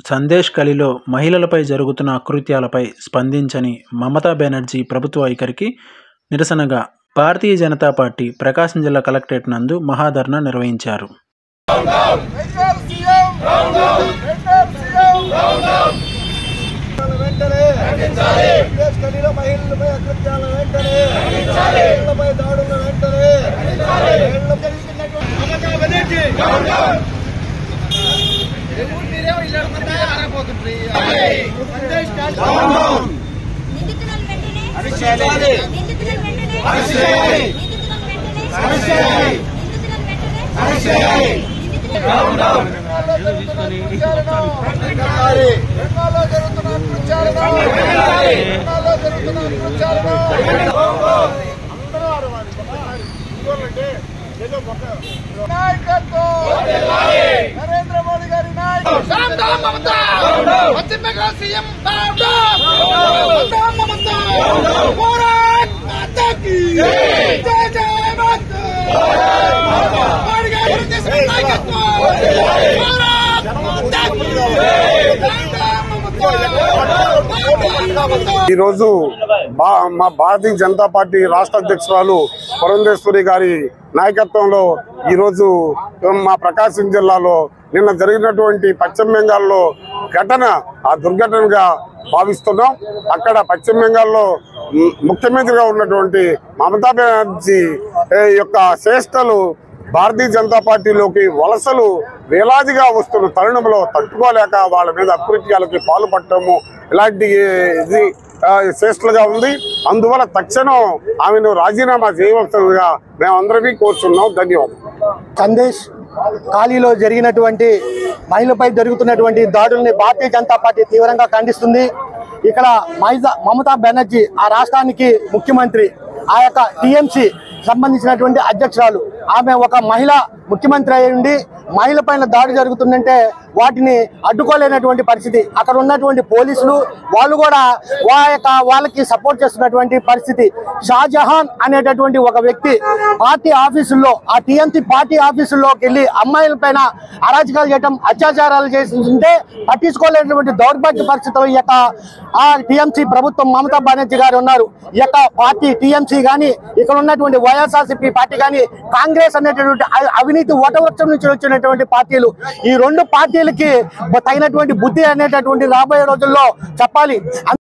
సందేశ్ కలిలో మహిళలపై జరుగుతున్న అకృత్యాలపై స్పందించని మమతా బెనర్జీ ప్రభుత్వ వైఖరికి నిరసనగా భారతీయ జనతా పార్టీ ప్రకాశం జిల్లా కలెక్టరేట్ నందు మహాధర్నా నిర్వహించారు వెంకర్ సీఎం వెంకర్ సీఎం వెంటనే విదేశ్ కలిలో మహిళలపై అకృత్యాల వెంటనే మహిళలపై దాడుల వెంటనే మహిళలపై జరుగుతున్నటువంటి మమతా బెనర్జీ మీరేమో ఇలా ఆరబోతుంది సందేశ్ నిందితులను వెంటనే అరెస్ట్ చేయాలి. నిందితులను వెంటనే అరెస్ట్ చేయాలి. నిందితులను వెంటనే అరెస్ట్ చేయాలి. నిందితులను వెంటనే అరెస్ట్ చేయాలి. నిందితులను బెంగాల్లో జరుగుతున్న అకృత్యాలను బెంగాల్లో జరుగుతున్న అకృత్యాలను అందరూ ఆడవాలి ఇంకోళ్ళంటే ఏదో పక్క నాయకత్వం నరేంద్ర మోడీ గారి నాయకత్వం పశ్చిమ బెంగాల్ సీఎం జై జై మాతా మోడీ గారి నాయకత్వం ఈరోజు బా మా భారతీయ జనతా పార్టీ రాష్ట్ర అధ్యక్షురాలు పురంధేశ్వరి గారి నాయకత్వంలో ఈరోజు మా ప్రకాశం జిల్లాలో నిన్న జరిగినటువంటి పశ్చిమ బెంగాల్లో ఘటన ఆ దుర్ఘటనగా భావిస్తున్నాం అక్కడ పశ్చిమ బెంగాల్లో ము- ముఖ్యమంత్రిగా ఉన్నటువంటి మమతా బెనర్జీ ఏ, యొక్క చేష్టలు భారతీయ జనతా పార్టీలోకి వలసలు వేలాదిగా వస్తున్న తరుణంలో తట్టుకోలేక వాళ్ళ మీద అకృత్యాలకి పాల్పడటము ఇలాంటి ఇది ఆ, చేష్టలుగా ఉంది అందువల్ల తక్షణం ఆమెను రాజీనామా చేయవలసిందిగా మేమందరినీ కోరుతున్నాం ధన్యవాదాలు సందేశ్ ఖాళీలో జరిగినటువంటి మహిళపై జరుగుతున్నటువంటి దాడుల్ని భారతీయ జనతా పార్టీ తీవ్రంగా ఖండిస్తుంది ఇక్కడ మైజా మమతా బెనర్జీ ఆ రాష్ట్రానికి ముఖ్యమంత్రి ఆ యొక్క టిఎంసి సంబంధించినటువంటి అధ్యక్షురాలు ఆమె ఒక మహిళ ముఖ్యమంత్రి అయి ఉండి మహిళ పైన దాడి జరుగుతుందంటే వాటిని అడ్డుకోలేనటువంటి పరిస్థితి అక్కడ ఉన్నటువంటి పోలీసులు వాళ్ళు కూడా వా యొక్క వాళ్ళకి సపోర్ట్ చేస్తున్నటువంటి పరిస్థితి షాజహాన్ అనేటటువంటి ఒక వ్యక్తి పార్టీ ఆఫీసుల్లో ఆ టీఎంసీ పార్టీ ఆఫీసుల్లోకి వెళ్ళి అమ్మాయిల పైన అరాచకాలు చేయటం అత్యాచారాలు చేస్తుంటే పట్టించుకోలేనటువంటి దౌర్భాగ్య పరిస్థితుల్లో ఈ యొక్క ఆ టీఎంసీ ప్రభుత్వం మమతా బెనర్జీ గారు ఉన్నారు ఈ యొక్క పార్టీ టీఎంసీ కానీ ఇక్కడ ఉన్నటువంటి వైఎస్ఆర్సీపీ పార్టీ కానీ కాంగ్రెస్ అనేటటువంటి అ- అవినీతి ఓటవృక్షం నుంచి వచ్చినటువంటి పార్టీలు ఈ రెండు పార్టీలకి తగినటువంటి బుద్ధి అనేటటువంటి రాబోయే రోజుల్లో చెప్పాలి